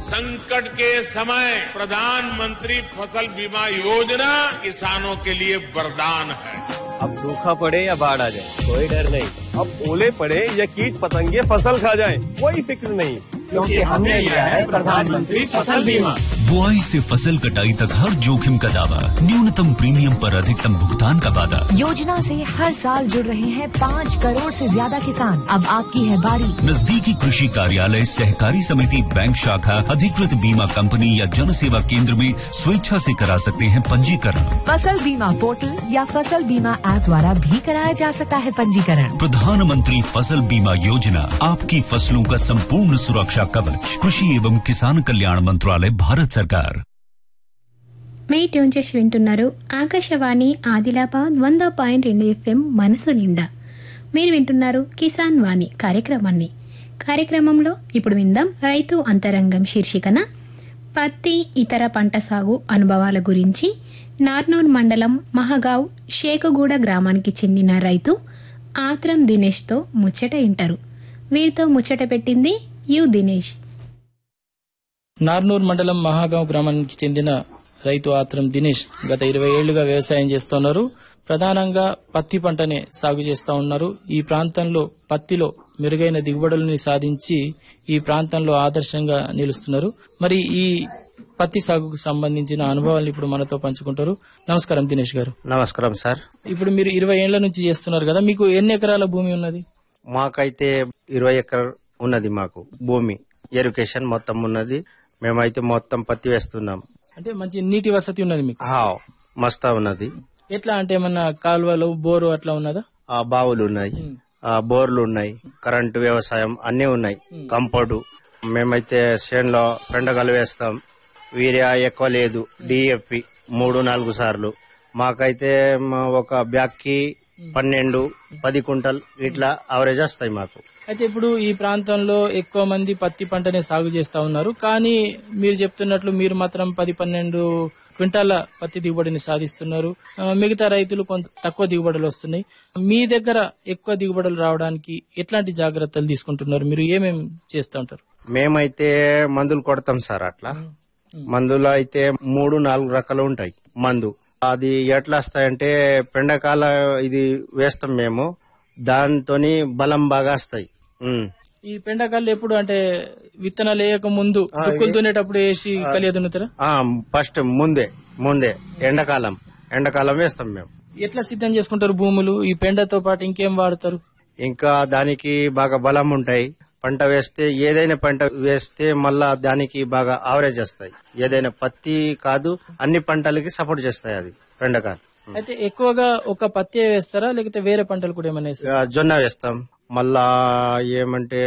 संकट के समय प्रधानमंत्री फसल बीमा योजना किसानों के लिए वरदान है अब सूखा पड़े या बाढ़ आ जाए कोई डर नहीं अब ओले पड़े या कीट पतंगे फसल खा जाए कोई फिक्र नहीं क्योंकि हमने लिया है प्रधानमंत्री फसल बीमा बुआई से फसल कटाई तक हर जोखिम का दावा न्यूनतम प्रीमियम पर अधिकतम भुगतान का वादा योजना से हर साल जुड़ रहे हैं पाँच करोड़ से ज्यादा किसान अब आपकी है बारी नजदीकी कृषि कार्यालय सहकारी समिति बैंक शाखा अधिकृत बीमा कंपनी या जन सेवा केंद्र में स्वेच्छा से करा सकते हैं पंजीकरण फसल बीमा पोर्टल या फसल बीमा ऐप द्वारा भी कराया जा सकता है पंजीकरण प्रधानमंत्री फसल बीमा योजना आपकी फसलों का संपूर्ण सुरक्षा कवच कृषि एवं किसान कल्याण मंत्रालय भारत सरकार మే ట్యూన్ చేసి వింటున్నారు ఆకాశవాణి ఆదిలాబాద్ వంద పాయింట్ రెండు ఎఫ్ఎం మనసు నిండా మీరు వింటున్నారు కిసాన్ వాణి కార్యక్రమాన్ని కార్యక్రమంలో ఇప్పుడు విందాం రైతు అంతరంగం శీర్షికన పత్తి ఇతర పంట సాగు అనుభవాల గురించి నార్నూర్ మండలం మహగావ్ షేకుగూడ గ్రామానికి చెందిన రైతు ఆత్రం దినేష్తో ముచ్చట ఇంటారు వీరితో ముచ్చట పెట్టింది యు దినేష్ నార్నూర్ మండలం మహాగాం గ్రామానికి చెందిన రైతు ఆత్రం దినేష్ గత ఇరవై ఏళ్లుగా వ్యవసాయం చేస్తున్నారు ప్రధానంగా పత్తి పంటనే సాగు చేస్తా ఉన్నారు ఈ ప్రాంతంలో పత్తిలో మెరుగైన దిగుబడులని సాధించి ఈ ప్రాంతంలో ఆదర్శంగా నిలుస్తున్నారు మరి ఈ పత్తి సాగుకు సంబంధించిన అనుభవాలను ఇప్పుడు మనతో పంచుకుంటారు నమస్కారం దినేష్ గారు నమస్కారం సార్ ఇప్పుడు మీరు ఇరవై ఏళ్ల నుంచి చేస్తున్నారు కదా మీకు ఎన్ని ఎకరాల భూమి ఉన్నది మాకైతే ఇరవై ఎకర్ ఉన్నది మాకు భూమి ఎరుకేషన్ మొత్తం ఉన్నది మేమైతే మొత్తం పత్తి వేస్తున్నాం అంటే మంచి నీటి వసతి ఉన్నది మీకు హా, మస్తా ఉన్నది ఎట్లా అంటే ఏమన్నా కాలువలు బోరు అట్లా ఉన్నదా ఆ బావులు ఉన్నాయి ఆ బోర్లు ఉన్నాయి కరెంటు వ్యవసాయం అన్ని ఉన్నాయి కంపౌండ్ మేమైతే చేనులో పెండగలు వేస్తాం వీరియా ఎక్కువ లేదు డిఎఫ్పి మూడు నాలుగు సార్లు మాకైతే మా ఒక బ్యాగ్ కి పన్నెండు పది కుంటల్ ఇట్లా అవరేజ్ వస్తాయి మాకు అయితే ఇప్పుడు ఈ ప్రాంతంలో ఎక్కువ మంది పత్తి పంటనే సాగు చేస్తా ఉన్నారు కానీ మీరు చెప్తున్నట్లు మీరు మాత్రం పది పన్నెండు క్వింటాల పత్తి దిగుబడిని సాధిస్తున్నారు ఆ, మిగతా రైతులు కొంత తక్కువ దిగుబడులు వస్తున్నాయి మీ దగ్గర ఎక్కువ దిగుబడులు రావడానికి ఎట్లాంటి జాగ్రత్తలు తీసుకుంటున్నారు మీరు ఏమేం చేస్తూ ఉంటారు మేమైతే మందులు కొడతాం సార్ అట్లా మందులు అయితే మూడు నాలుగు రకాలు ఉంటాయి మందు అది ఎట్లా వస్తాయంటే పెండకాల ఇది వేస్తాం మేము దాంతోని బలం బాగా వస్తాయి ఉమ్. ఈ పెండకాళ్ళు ఎప్పుడు అంటే విత్తనాలు వేయక ముందు దుక్కులు దున్నేటప్పుడు వేసి కలియ దున్నుతారా ఆ, ఫస్ట్ ముందే ముందే ఎండాకాలం ఎండాకాలం వేస్తాం మేము ఎట్లా సిద్ధం చేసుకుంటారు భూములు ఈ పెండతో పాటు ఇంకేం వాడతారు ఇంకా దానికి బాగా బలం ఉంటాయి పంట వేస్తే ఏదైనా పంట వేస్తే మళ్ళా దానికి బాగా ఆవరేజ్ వస్తాయి ఏదైనా పత్తి కాదు అన్ని పంటలకి సపోర్ట్ చేస్తాయి అది పెండకాలు అయితే ఎక్కువగా ఒక పత్తి వేస్తారా లేకపోతే వేరే పంటలు కూడా ఏమైనా వేస్తారా ఆ, జొన్న వేస్తాం మళ్ళా ఏమంటే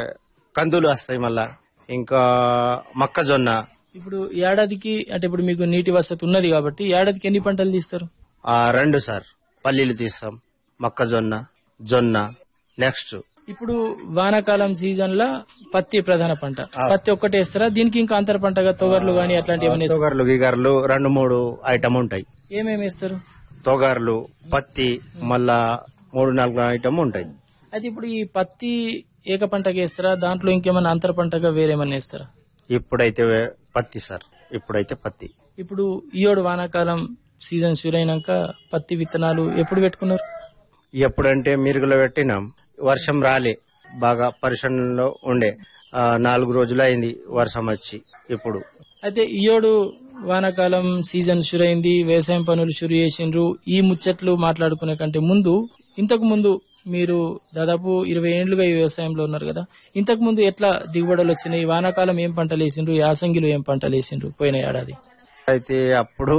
కందులు వస్తాయి మళ్ళా ఇంకా మొక్కజొన్న ఇప్పుడు ఏడాదికి అంటే ఇప్పుడు మీకు నీటి వసతి ఉన్నది కాబట్టి ఏడాదికి ఎన్ని పంటలు తీస్తారు ఆ, రెండు సార్ పల్లీలు తీస్తాం మొక్కజొన్న జొన్న నెక్స్ట్ ఇప్పుడు వానాకాలం సీజన్ లా పత్తి ప్రధాన పంట పత్తి ఒక్కటే వేస్తారా దీనికి ఇంకా అంతర పంటగా తొగర్లు గానీ అట్లాంటి ఏమైనా వేస్తారా? తొగర్లు గిగర్లు రెండు మూడు ఐటమ్ ఉంటాయి ఏమేమి వేస్తారు తొగర్లు పత్తి మళ్ళా మూడు నాలుగు ఐటమ్ ఉంటాయి అయితే ఇప్పుడు ఈ పత్తి ఏక పంటకి వేస్తారా దాంట్లో ఇంకేమైనా అంతర పంటగా వేరేమన్నా వేస్తారా ఇప్పుడైతే పత్తి సార్ ఇప్పుడైతే పత్తి ఇప్పుడు ఈయోడు వానాకాలం సీజన్ షూర్ అయినాక పత్తి విత్తనాలు ఎప్పుడు పెట్టుకున్నారు ఎప్పుడంటే మిరుగులో పెట్టినాం వర్షం రాలే బాగా పరిశ్రమలో ఉండే ఆ, నాలుగు రోజులు అయింది వర్షం వచ్చి ఇప్పుడు అయితే ఈయోడు వానాకాలం సీజన్ షురు అయింది వ్యవసాయం పనులు షురు చేసిండ్రు ఈ ముచ్చట్లు మాట్లాడుకునే కంటే ముందు ఇంతకు ముందు మీరు దాదాపు ఇరవై ఏండ్లుగా ఈ వ్యవసాయంలో ఉన్నారు కదా ఇంతకు ముందు ఎట్లా దిగుబడులు వచ్చినాయి వానాకాలం ఏం పంటలు వేసిండ్రు యాసంగిలో ఏం పంటలు వేసిండ్రు పోయిన ఏడాది అయితే అప్పుడు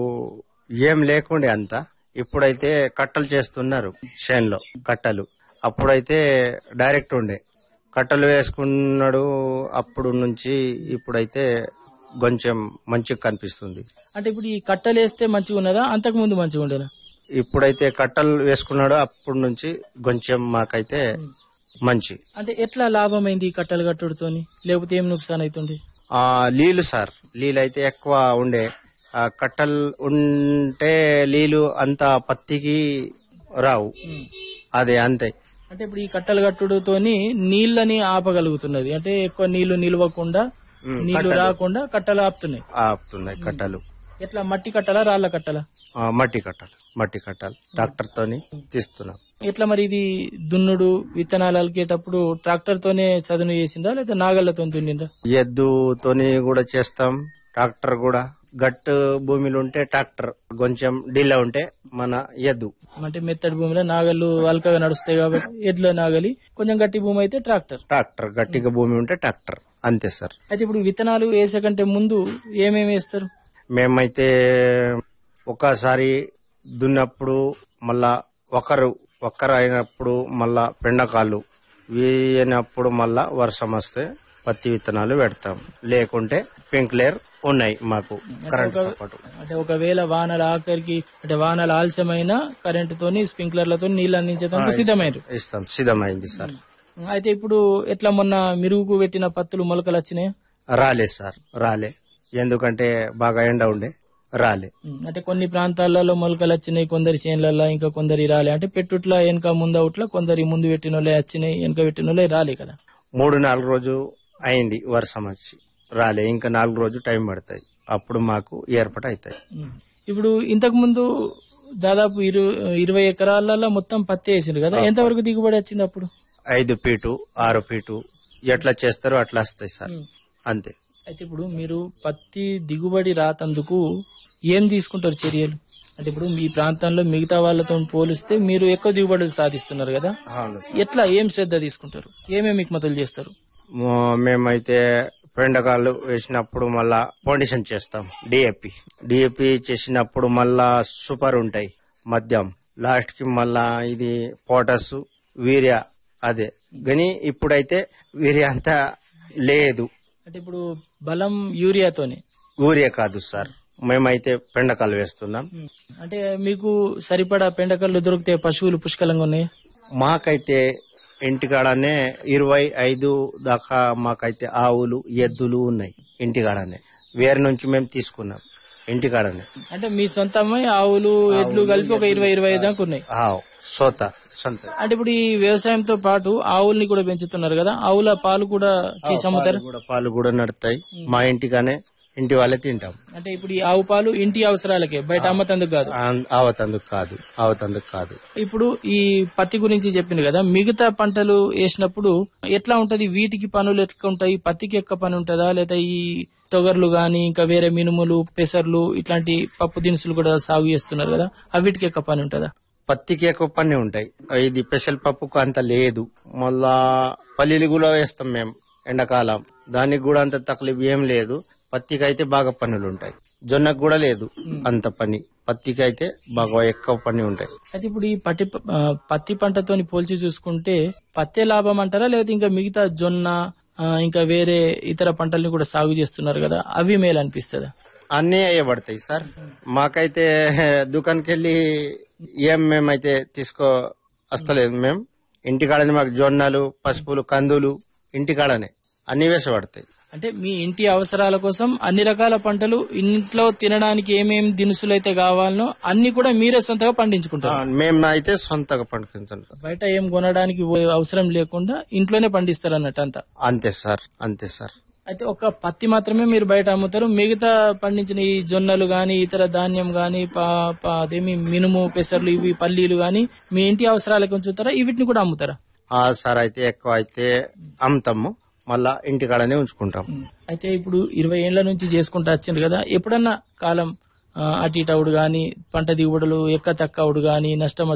ఏం లేకుండే అంత ఇప్పుడైతే కట్టలు చేస్తున్నారు చేన్లో కట్టలు అప్పుడైతే డైరెక్ట్ ఉండే కట్టలు వేసుకున్నాడు అప్పుడు నుంచి ఇప్పుడైతే కొంచెం మంచిగా కనిపిస్తుంది అంటే ఇప్పుడు ఈ కట్టలు వేస్తే మంచిగా ఉన్నదా అంతకు ముందు మంచిగా ఉండేనా ఇప్పుడైతే కట్టలు వేసుకున్నాడు అప్పటి నుంచి కొంచెం మాకైతే మంచి అంటే ఎట్లా లాభమైంది ఈ కట్టలు కట్టుడుతోని లేకపోతే ఏం నుక్సాన్ అవుతుంది ఆ నీళ్లు సార్ నీళ్ళు అయితే ఎక్కువ ఉండే ఆ కట్టలు ఉంటే నీళ్లు అంత పత్తికి రావు అదే అంతే అంటే ఇప్పుడు ఈ కట్టలు కట్టుడుతోని నీళ్ళని ఆపగలుగుతున్నది అంటే ఎక్కువ నీళ్లు నిలవకుండా ఉమ్, నీళ్లు కట్టలు. రాకుండా కట్టలు ఆపుతున్నాయి ఆపుతున్నాయి కట్టలు ఎట్లా మట్టి కట్టలా రాళ్ల కట్టలా ఆ, మట్టి కట్టాలి మట్టి కట్టాలి ట్రాక్టర్ తోని తీస్తున్నాం ఎట్లా మరి ఇది దున్నుడు విత్తనాలు అలికేటప్పుడు ట్రాక్టర్ తోనే చదును చేసిందా లేదా నాగళ్లతో దున్నిందా ఎద్దుతోని కూడా చేస్తాం ట్రాక్టర్ కూడా గట్టు భూమిలో ఉంటే ట్రాక్టర్ కొంచెం డీలా ఉంటే మన ఎద్దు అంటే మెత్తడి భూమిలో నాగళ్ళు అల్కగా నడుస్తాయి కాబట్టి ఎడ్ల నాగలి కొంచెం గట్టి భూమి అయితే ట్రాక్టర్ ట్రాక్టర్ గట్టిగా భూమి ఉంటే ట్రాక్టర్ అంతే సార్ అయితే ఇప్పుడు విత్తనాలు వేసే కంటే ముందు ఏమేమి వేస్తారు మేమైతే ఒకసారి దున్నప్పుడు మళ్ళా ఒకరు ఒక్కరు అయినప్పుడు మళ్ళా పెండకాలు వేయనప్పుడు మళ్ళా వర్షం వస్తే పత్తి విత్తనాలు పెడతాం లేకుంటే పింక్లేర్ ఉన్నాయి మాకు కరెంట్ సపోర్ట్ అంటే ఒకవేళ వానల ఆఖరికి అంటే వానల ఆలస్యమైన కరెంటు తోని స్ప్రింక్లర్లతో నీళ్లు అందించడానికి సిద్ధమైనరు ఇస్తాం సిద్ధమైంది సార్ అయితే ఇప్పుడు ఎట్లా మొన్న మిరుగుకు పెట్టిన పత్తులు మొలకలు వచ్చినాయి రాలే సార్ రాలే ఎందుకంటే బాగా ఎండ ఉండే రాలే అంటే కొన్ని ప్రాంతాలలో మొలకలు వచ్చినాయి కొందరి చేన్లలో ఇంకా కొందరి రాలే అంటే పెట్టుట్లా వెనక ముందవుట్లా కొందరి ముందు పెట్టిన వాళ్ళే వచ్చినాయి వెనక పెట్టిన వాళ్ళే రాలే కదా మూడు నాలుగు రోజు అయింది వర్షం వచ్చి రాలే ఇంకా నాలుగు రోజు టైం పడతాయి అప్పుడు మాకు ఏర్పాటు అవుతాయి ఇప్పుడు ఇంతకు ముందు దాదాపు ఇరు ఇరవై ఎకరాలలో మొత్తం పత్తి వేసిండ్రు కదా ఎంతవరకు దిగుబడి వచ్చింది అప్పుడు ఐదు ఫీటు ఆరు ఫీటు ఎట్లా చేస్తారో అట్లా వస్తాయి సార్ అంతే అయితే ఇప్పుడు మీరు పత్తి దిగుబడి రాతందుకు ఏం తీసుకుంటారు చర్యలు అంటే ఇప్పుడు మీ ప్రాంతంలో మిగతా వాళ్ళతో పోలిస్తే మీరు ఎక్కువ దిగుబడులు సాధిస్తున్నారు కదా అవును ఎట్లా ఏం శ్రద్ధ తీసుకుంటారు ఏమేమి మిక్మతులు చేస్తారు మా- మేమైతే పెండకాలు వేసినప్పుడు మళ్ళా ఫౌండేషన్ చేస్తాం డిఏపి డిఏపి చేసినప్పుడు మళ్ళా సూపర్ ఉంటాయి మద్యం లాస్ట్ కి మళ్ళా ఇది పోటస్ వీర్యా అదే కానీ ఇప్పుడైతే వీర్యా అంతా లేదు అంటే ఇప్పుడు బలం యూరియాతోనే ఊరియా కాదు సార్ మేమైతే పెండకాలు వేస్తున్నాం అంటే మీకు సరిపడా పెండకళ్ళు దొరికితే పశువులు పుష్కలంగా ఉన్నాయి మాకైతే ఇంటికాడనే ఇరవై ఐదు దాకా మాకైతే ఆవులు ఎద్దులు ఉన్నాయి ఇంటికాడనే వేరే నుంచి మేము తీసుకున్నాం ఇంటికాడనే అంటే మీ సొంతమై ఆవులు ఎడ్లు కలిపి ఒక ఇరవై ఇరవై ఐదు దాకా ఉన్నాయి ఆవు సోత సొంత అంటే ఇప్పుడు ఈ వ్యవసాయంతో పాటు ఆవుల్ని కూడా పెంచుతున్నారు కదా ఆవుల పాలు కూడా తీసి అమ్ముతారు కూడా పాలు కూడా నడుతాయి మా ఇంటిగానే ఇంటి వాళ్ళే తింటాం అంటే ఇప్పుడు ఈ ఆవు పాలు ఇంటి అవసరాలకే బయట అమ్మతందుకు కాదు ఆ- ఆవతందుకు కాదు ఆవతందుకు కాదు ఇప్పుడు ఈ పత్తి గురించి చెప్పింది కదా మిగతా పంటలు వేసినప్పుడు ఎట్లా ఉంటది వీటికి పనులు ఎట్లా ఉంటాయి పత్తికి ఎక్కువ పని ఉంటుందా లేదా ఈ తొగర్లు గాని ఇంకా వేరే మినుములు పెసర్లు ఇట్లాంటి పప్పు దినుసులు కూడా సాగు చేస్తున్నారు కదా అవిటికి ఎక్కువ పని ఉంటుందా పత్తికి ఎక్కువ పని ఉంటాయి ఇది స్పెషల్ పప్పుకు అంత లేదు మళ్ళా పల్లీలు కూడా వేస్తాం మేము ఎండాకాలం దానికి కూడా అంత తక్లీఫ్ ఏం లేదు పత్తికి అయితే బాగా పనులు ఉంటాయి జొన్నకు కూడా లేదు అంత పని పత్తికి అయితే బాగా ఎక్కువ పని ఉంటాయి అయితే ఇప్పుడు ఈ పత్తి ఆ, పత్తి పంటతోని పోల్చి చూసుకుంటే పత్తే లాభం అంటారా లేదా ఇంకా మిగతా జొన్న ఆ, ఇంకా వేరే ఇతర పంటల్ని కూడా సాగు చేస్తున్నారు కదా అవి మేలు అనిపిస్తుందా అన్నీ వేయబడతాయి సార్ మాకైతే దుకాణకి వెళ్ళి ఏం మేమైతే తీసుకో వస్తలేదు మేము ఇంటికాడనే మాకు జొన్నలు పసుపులు కందులు ఇంటికాడనే అన్ని వేసబడతాయి అంటే మీ ఇంటి అవసరాల కోసం అన్ని రకాల పంటలు ఇంట్లో తినడానికి ఏమేం దినుసులు అయితే కావాలనో అన్ని కూడా మీరే సొంతగా పండించుకుంటారు మేము అయితే సొంతగా పండుకుంటుంటాం బయట ఏం కొనడానికి ఓ- అవసరం లేకుండా ఇంట్లోనే పండిస్తారు అన్నట్టు అంతా అంతే సార్ అంతే సార్ అయితే ఒక పత్తి మాత్రమే మీరు బయట అమ్ముతారు మిగతా పండించిన ఈ జొన్నలు గాని ఇతర ధాన్యం గాని పా- పా- అదేమి మినుము పెసర్లు ఇవి పల్లీలు గాని మీ ఇంటి అవసరాలకు ఉంచుతారా వీటిని కూడా అమ్ముతారా ఆ సార్ అయితే ఎక్కువ అయితే అమ్ముతాము మళ్ళా ఇంటికాడనే ఉంచుకుంటాం అయితే ఇప్పుడు ఇరవై ఏళ్ల నుంచి చేసుకుంటూ వచ్చిండ్రు కదా ఎప్పుడన్నా కాలం ఆ, అటు ఇటు అవుడు గాని పంట దిగుబడులు ఎక్క తక్క అవుడు గాని నష్టం